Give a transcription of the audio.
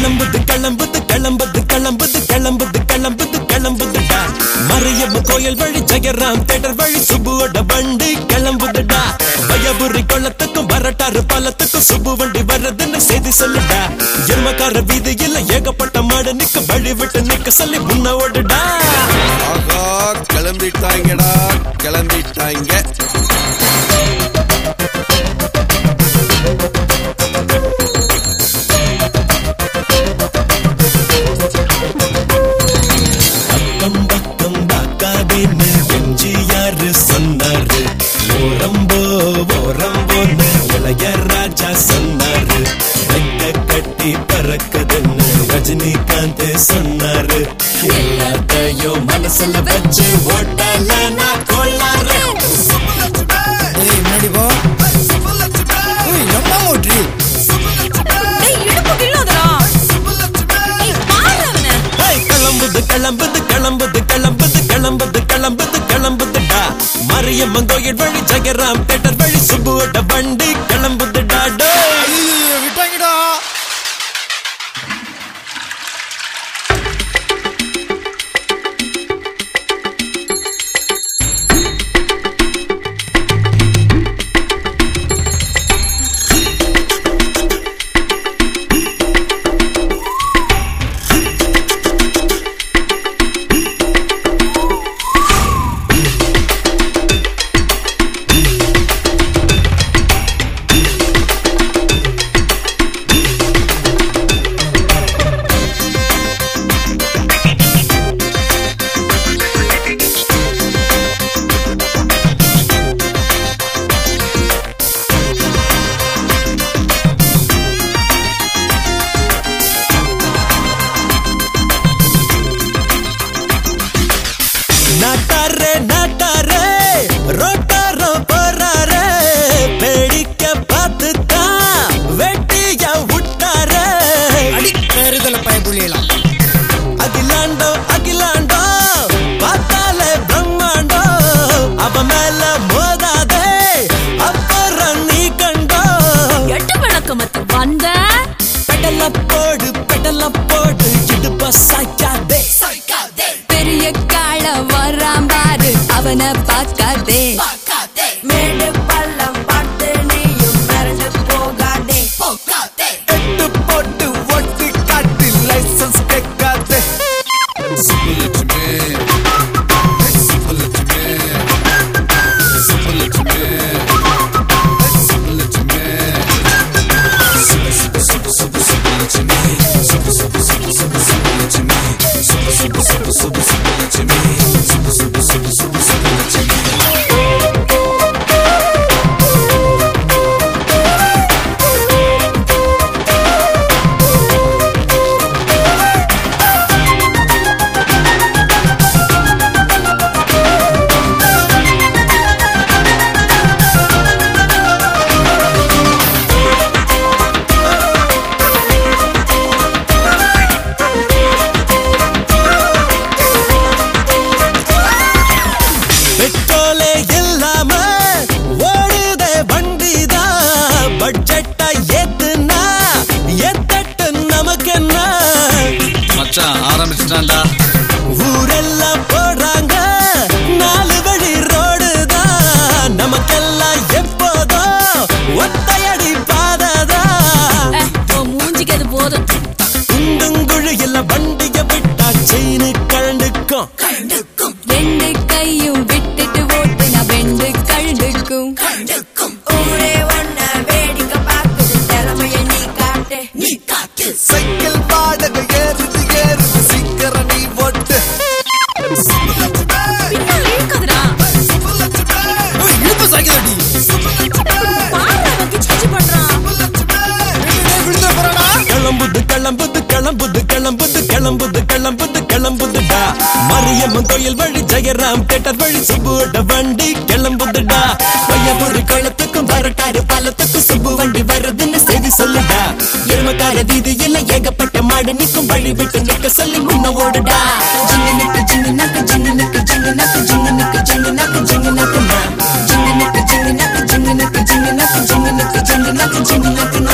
கிளம்புது கிளம்புது கிளம்புது கிளம்புது கிளம்புது கிளம்புது கிளம்புதுடா மறையம்ம கோயில் வழி ஜெயராம் தேட்டர் வழி சுபுவோட வண்டி கிளம்புதுடா பயபுரி கொள்ளத்துக்கும் வரட்டாறு பாலத்துக்கும் சுப்பு வண்டி வர்றதுன்னு செய்தி சொல்லுடா எருமக்கார வீதியில் ஏகப்பட்ட மாடு நிக்க வழி விட்டு நிக்க சொல்லி முன்ன ஓடுடா ஆகா கிளம்பிட்டாங்கடா கிளம்பிட்டாங்க பக்கம் பக்கம் பார்க்காதேன்னு எம்ஜிஆர் சொன்னாரு ஓரம்போ ஓரம்போன்னு இளையராஜா சொன்னாரு ரெக்க கட்டி பறக்குதுன்னு ரஜினிகாந்த் சொன்னாரு எல்லாத்தையும் மனசுல வச்சு ஓட்டல நான் கொள்ளாரு ஏய் முன்னாடி போ ஏய் நம்ம மோட்ரி டேய் இடுப்பு கிள்ளாதடா ஏய் பாரு அவன ஏய், கிளம்புது கிளம்புது கிளம்புது கிளம்புது கிளம்புது கிளம்புது கிளம்புதுடா மரியம்மன் கோயில் வழி ஜெகராம் தேட்டர் வழி சுப்புவோட வண்டி கிளம்புதுடா டேய் ஐயோ விட்டாங்கடா நாட்டாரே நாட்டாரே ரோட்டாரோ போறாரே பேடிக்க பார்த்துதான் வெட்டிய விட்டாரே அடி பேருதல பயப்புள்ளியலாம் அகிலாண்டோ அகிலாண்டோ பார்த்தாலே பிரம்மாண்டோ அவ மேல மோதாதே அப்புறம் நீ கண்டோ எட்டு விளக்கமத்து வந்த பெடல போடு பெடல போடு இடுப்ப சாய்க்காதே பெரிய காள வரான் பாரு அவனை பார்க்காதே மேடு பள்ளம் பார்த்து நீயும் மறந்து போகாதே எட்டு போட்டு ஒட்டி காட்டு லைசன்ஸ் கேட்காதே சுப்புலட்சுமி சுப்புலட்சுமி சுப்புலட்சுமி சுப்புலட்சுமி சுப்பு சுப்பு சுப்பு சுப்பு சுப்புலட்சுமி சுப்பு சுப்பு சுப்பு சுப்பு சுப்புலட்சுமி சுப்பு சுப்பு சுப்பு சுப்பு சுப்புலட்சுமி சுப்பு சுப்பு சுப்பு சுப்பு சுப்புலட்சுமி பெட்ரோலே இல்லாம ஓடுதே வண்டிதான் பட்ஜெட்டா ஏத்துனா எத்தட்டு நமக்கு என்ன மச்சான் ஆரம்பிச்சிட்டான்டா ஊரெல்லாம் போடுறாங்க நாலு வழி ரோடு தான் நமக்கெல்லாம் எப்போதும் ஒத்தையடி பாததான் அஹ், உன் மூஞ்சிக்கு அது போதும் குண்டுங்குழியில வண்டிய விட்டா செயின் கழண்டுக்கும் ரெண்டு கையும் விட்டுட்டு ஓட்டுனா வெண்டு கழுடுக்கும் ஊரே ஒன்ன வேடிக்கை பார்க்குது திறமைய நீ காட்டு நீ காட்டு சைக்கிள் பாடக ஏறுது ஏறுது சீக்கிரம் நீ ஓட்டு பின்னால் இழுக்காதடா ஏய் இழுப்பு சாய்க்குதாடி பாரு அவன் கிச்சு கிச்சு பண்றான் ஏய் விழுந்துற போறானா கிளம்புது கிளம்புது கிளம்புது கிளம்புது கிளம்புது கிளம்புது கிளம்புதுடா மரியம்மன் கோயில் வழி ஜெயராம் தேட்டர் வழி சுப்புவோட வண்டி கிளம்புதுடா பையபுரி குளத்துக்கும் வரட்டாறு பாலத்துக்கும் சுப்பு வண்டி வர்றதுன்னு செய்தி சொல்லுடா எருமக்கார வீதியில் ஏகப்பட்ட மாடு நிக்கும் வழி விட்டு நிக்க சொல்லி முன்ன ஓடுடா ஜிங்கு நிக்கு ஜிங்கு நக்கு ஜிங்கு நிக்கு ஜிங்கு நக்கு ஜிங்கு நிக்கு ஜிங்கு நக்கு ஜிங்கு நக்கு ஜிங்கு நிக்கு ஜிங்கு நக்கு ஜிங்கு நக்கு ஜிங்கு நக்கு ஜிங்கு நக்கு ஜிங்கு நக்கு ஜிங்கு நக்கு